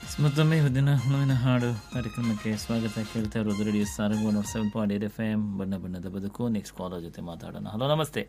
ಮತ್ತೊಮ್ಮೆ ಇವತ್ತಿನ ನೋವಿನ ಹಾಡು ಕಾರ್ಯಕ್ರಮಕ್ಕೆ ಸ್ವಾಗತ ಕೇಳ್ತಾ ಇರೋದು radio Sarang one seven point eight F M ಬಣ್ಣ ಬಣ್ಣದ ಬದುಕು ನೆಕ್ಸ್ಟ್ ಕಾಲರ್ ಜೊತೆ ಮಾತಾಡೋಣ ಹಲೋ ನಮಸ್ತೆ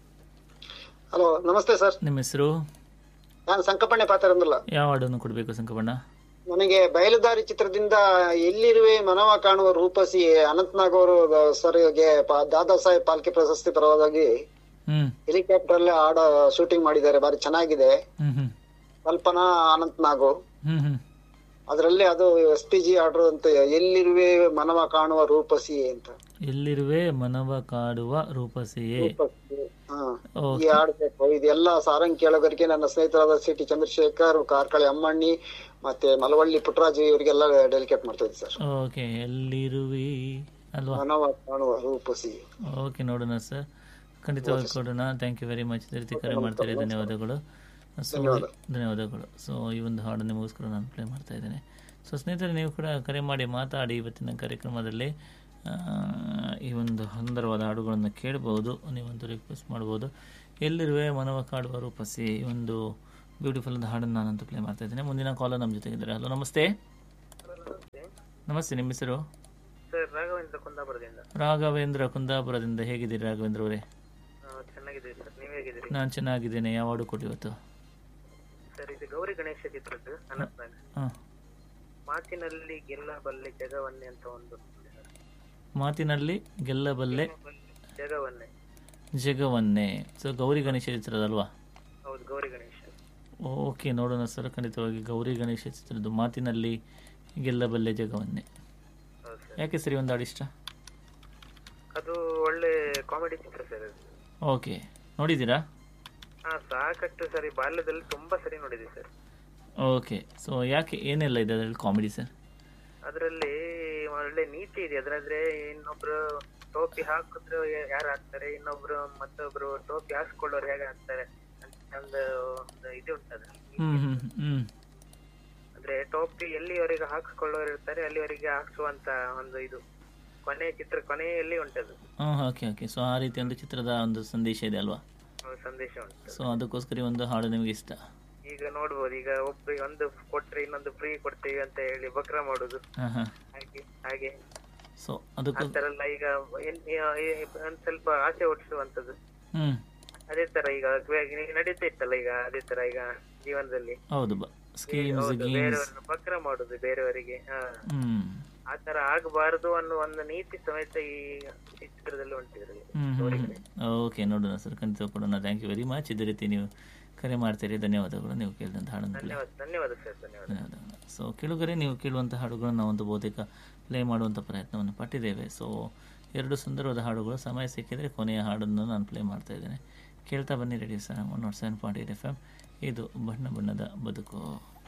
ಹಲೋ ನಮಸ್ತೆ ಸರ್ ನಿಮ್ಮ ಹೆಸರು ನಾನು ಸಂಕಪಣ್ಣೆ ಪಾತ್ರರಂದಲ್ಲ ಯಾವ ಹಾಡನ್ನು ಕೊಡಬೇಕು ಸಂಕಪಣ್ಣ ನನಗೆ ಬಯಲುದಾರಿ ಚಿತ್ರದಿಂದ ಎಲ್ಲಿರುವೆ ಮನವ ಕಾಣುವ ರೂಪಸಿ ಅನಂತನಾಗ್ ಅವರು ಸರ್ಗೆ ಪ- ದಾದಾ ಸಾಹೇಬ್ ಪಾಲ್ಕೆ ಪ್ರಶಸ್ತಿ ಪರವಾಗಿ ಹ್ಞೂ ಹೆಲಿಕಾಪ್ಟರ್ ಅಲ್ಲೇ ಆಡೋ ಶೂಟಿಂಗ್ ಮಾಡಿದ್ದಾರೆ ಬಾರಿ ಚೆನ್ನಾಗಿದೆ ಹ್ಞೂ ಹ್ಞೂ ಕಲ್ಪನಾ ಅನಂತನಾಗು ಹ್ಞೂ ಹ್ಞೂ ಅದರಲ್ಲಿ ಅದು ಎಸ್ ಪಿ ಜಿ ಆರ್ಡರ್ ಅಂತ ಎಲ್ಲಿರುವೆ ಮನವ ಕಾಣುವ ರೂಪಸಿ ಅಂತ ಎಲ್ಲಿರುವೆ ಮನವ ಕಾಡುವ ರೂಪಸಿಯೇ ರೂಪಸಿ. ಹಾ ಈ ಓಕೆ ಆಡ್ಬೇಕು ಇದೆಲ್ಲ ಸಾರಂಗ್ ಕೇಳೋಗರಿಗೆ ನನ್ನ ಸ್ನೇಹಿತರಾದ ಸಿ ಟಿ ಚಂದ್ರಶೇಖರ್ ಕಾರ್ಕಳಿ ಅಮ್ಮಣ್ಣಿ ಮತ್ತೆ ಮಲವಳ್ಳಿ ಪುಟ್ಟರಾಜು ಇವರಿಗೆಲ್ಲ ಡೆಲಿಕೇಟ್ ಮಾಡ್ತಾ ಇದ್ದೆ ಸರ್ ಓಕೆ ಎಲ್ಲಿರುವಿ ಅಲ್ವಾ ಮನವ ಕಾಣುವ ರೂಪಸಿ ಓಕೆ ನೋಡೋಣ ಸರ್ ಖಂಡಿತವಾಗಿ ಕೊಡೋಣ ಥ್ಯಾಂಕ್ ಯು ವೆರಿ ಮಚ್ ಇದೇ ರೀತಿ ಕರೆ ಮಾಡ್ತಾರೆ ಧನ್ಯವಾದಗಳು ಸೊ ಧನ್ಯವಾದಗಳು ಸೊ ಈ ಒಂದು ಹಾಡು ನಿಮಗೋಸ್ಕರ ನಾನು ಪ್ಲೇ ಮಾಡ್ತಾ ಇದ್ದೇನೆ ಸೊ ಸ್ನೇಹಿತರೆ ನೀವು ಕೂಡ ಕರೆ ಮಾಡಿ ಮಾತಾಡಿ ಇವತ್ತಿನ ಕಾರ್ಯಕ್ರಮದಲ್ಲಿ ಆ, ಈ ಒಂದು ಸುಂದರವಾದ ಹಾಡುಗಳನ್ನು ಕೇಳಬಹುದು ನೀವೊಂದು ರಿಕ್ವೆಸ್ಟ್ ಮಾಡ್ಬೋದು ಎಲ್ಲಿರುವೆ ಮನವ ಕಾಡುವ ರೂಪಸಿ ಈ ಒಂದು ಬ್ಯೂಟಿಫುಲ್ ಆದ ಹಾಡನ್ನು ನಾನಂತೂ ಪ್ಲೇ ಮಾಡ್ತಾ ಇದ್ದೇನೆ ಮುಂದಿನ ಕಾಲರ್ ನಮ್ಮ ಜೊತೆಗಿದ್ದಾರೆ ಹಲೋ ನಮಸ್ತೆ ನಮಸ್ತೆ ನಿಮ್ಮ ಹೆಸರು ಸರ್ ರಾಘವೇಂದ್ರ ಕುಂದಾಪುರದಿಂದ ರಾಘವೇಂದ್ರ ಕುಂದಾಪುರದಿಂದ ಹೇಗಿದ್ದೀರಿ ರಾಘವೇಂದ್ರ ಅವರೇ ಆ, ಚೆನ್ನಾಗಿದ್ದೀವಿ ಸರ್ ನೀವು ಹೇಗಿದ್ದೀರಿ ನಾನು ಚೆನ್ನಾಗಿದ್ದೇನೆ ಯಾವ ಹಾಡು ಕೊಡಿ ಇವತ್ತು ಸರ್ ಇದು ಗೌರಿ ಗಣೇಶ ಚಿತ್ರದ್ದು ಅನಂತನಾಗ್ ಹಾಂ ಮಾತಿನಲ್ಲಿ ಗೆಲ್ಲಬಲ್ಲೆ ಜಗವನ್ನೇ ಅಂತ ಒಂದು ಇದೆ ಸರ್. ಮಾತಿನಲ್ಲಿ ಗೆಲ್ಲಬಲ್ಲೆ ಜಗವನ್ನೇ ಜಗವನ್ನೇ ಸೊ ಗೌರಿ ಗಣೇಶ ಚಿತ್ರದಲ್ವಾ ಹೌದು ಗೌರಿ ಗಣೇಶ ಓಕೆ ನೋಡೋಣ ಸರ್ ಖಂಡಿತವಾಗಿ ಗೌರಿ ಗಣೇಶ ಚಿತ್ರದ ಮಾತಿನಲ್ಲಿ ಗೆಲ್ಲಬಲ್ಲೆ ಜಗವನ್ನೇ ಹೌದು ಸರ್ ಯಾಕೆ ಸರಿ ಒಂದು ಹಾಡು ಇಷ್ಟ ಅದು ಒಳ್ಳೆ ಕಾಮಿಡಿ ಚಿತ್ರ ಸರ್ ಅದು ಓಕೆ ನೋಡಿದ್ದೀರಾ ಹಾ ಸಾಕಷ್ಟು ಸರಿ ಬಾಲ್ಯದಲ್ಲಿ ತುಂಬಾ ಸರಿ ನೋಡಿದ್ವಿ ಸರ್ ಓಕೆ ಸೊ ಯಾಕೆ ಏನೆಲ್ಲ ಇದೆ ಅದರಲ್ಲಿ ಕಾಮಿಡಿ ಸರ್ ಅದರಲ್ಲಿ ಒಳ್ಳೆ ನೀತಿ ಇದೆ ಅದ್ರಾದ್ರೆ ಇನ್ನೊಬ್ರು ಟೋಪಿ ಹಾಕಿದ್ರು ಯಾರು ಹಾಕ್ತಾರೆ ಇನ್ನೊಬ್ರು ಮತ್ತೊಬ್ರು ಟೋಪಿ ಹಾಕ್ಸ್ಕೊಳ್ಳೋರು ಹೇಗೆ ಹಾಕ್ತಾರೆ ಅಂತ ಒಂದು ಒಂದು ಇದು ಉಂಟು ಅದ್ರಲ್ಲಿ ಹ್ಞೂ ಹ್ಞೂ ಹ್ಞೂ ಅಂದ್ರೆ ಟೋಪಿ ಎಲ್ಲಿವರೆಗೆ ಹಾಕಿಸ್ಕೊಳ್ಳೋರು ಇರ್ತಾರೆ ಅಲ್ಲಿವರೆಗೆ ಹಾಕ್ಸುವಂತ ಒಂದು ಇದು ಕೊನೆ ಚಿತ್ರ ಕೊನೆಯಲ್ಲಿ ಉಂಟದು ಹಾಂ ಓಕೆ ಓಕೆ ಸೊ ಆ ರೀತಿ ಒಂದು ಚಿತ್ರದ ಒಂದು ಸಂದೇಶ ಇದೆ ಅಲ್ವಾ ಒಂದು ಸಂದೇಶ ಉಂಟು ಸೊ ಅದಕ್ಕೋಸ್ಕರ ಈ ಒಂದು ಹಾಡು ನಿಮಗೆ ಇಷ್ಟ ಈಗ ನೋಡ್ಬೋದು ಈಗ ಒಬ್ರಿಗೆ ಒಂದು ಕೊಟ್ರೆ ಇನ್ನೊಂದು ಫ್ರೀ ಕೊಡ್ತೀವಿ ಅಂತ ಹೇಳಿ ಬಕ್ರ ಮಾಡುದು ಹಾಂ ಹಾಂ ಹಾಗೆ ಹಾಗೆ ಸೊ ಅದಕ್ಕೂ ಆ ತರ ಎಲ್ಲ ಈಗ ಏನ್- ಏ- ಒಂದ್ ಸ್ವಲ್ಪ ಆಸೆ ಹುಟ್ಟಿಸುವಂತದ್ದು ಹ್ಞೂ ಅದೇ ತರ ಈಗ ಈಗ ನಡೀತಾ ಇತ್ತಲ್ಲ ಈಗ ಅದೇ ತರ ಈಗ ಜೀವನದಲ್ಲಿ ಹೌದು ಬ ಸ್ಕೀಮ್ಸ್ ಹೌದು, ಗೀಮ್ಸ್ ಬೇರೆಯವ್ರನ್ನ ಬಕ್ರ ಮಾಡುದು ಬೇರೆಯವರಿಗೆ ಹಾ ಹ್ಞೂ ಆ ತರ ಆಗಬಾರದು ಅನ್ನೋ ಒಂದು ನೀತಿ ಸಮೇತ ಈ ಈ ಚಿತ್ರದಲ್ಲಿ ಉಂಟಿದ್ರಲ್ಲಿ ಓಕೆ ನೋಡೋಣ ಸರ್ ಖಂಡಿತ ಕೊಡೋಣ ಥ್ಯಾಂಕ್ ಯು ವೆರಿ ಮಚ್ ಇದೇ ರೀತಿ ನೀವು ಕರೆ ಮಾಡ್ತೀರಿ ಧನ್ಯವಾದಗಳು ನೀವು ಕೇಳಿದಂಥ ಹಾಡನ್ನು ಪ್ಲೇ ಧನ್ಯವಾದ ಧನ್ಯವಾದ ಸರ್ ಧನ್ಯವಾದ ಧನ್ಯವಾದಗಳು ಸೊ ಕೇಳುಗರೆ ನೀವು ಕೇಳುವಂಥ ಹಾಡುಗಳನ್ನು ನಾವೊಂದು ಬಹುತೇಕ ಪ್ಲೇ ಮಾಡುವಂಥ ಪ್ರಯತ್ನವನ್ನು ಪಟ್ಟಿದ್ದೇವೆ ಸೊ ಎರಡು ಸುಂದರವಾದ ಹಾಡುಗಳು ಸಮಯ ಸಿಕ್ಕಿದರೆ ಕೊನೆಯ ಹಾಡನ್ನು ನಾನು ಪ್ಲೇ ಮಾಡ್ತಾ ಇದ್ದೇನೆ ಕೇಳ್ತಾ ಬನ್ನಿ ರೇಡಿಯೋ ಸರ್ one nought seven point eight F M ಇದು ಬಣ್ಣ ಬಣ್ಣದ ಬದುಕು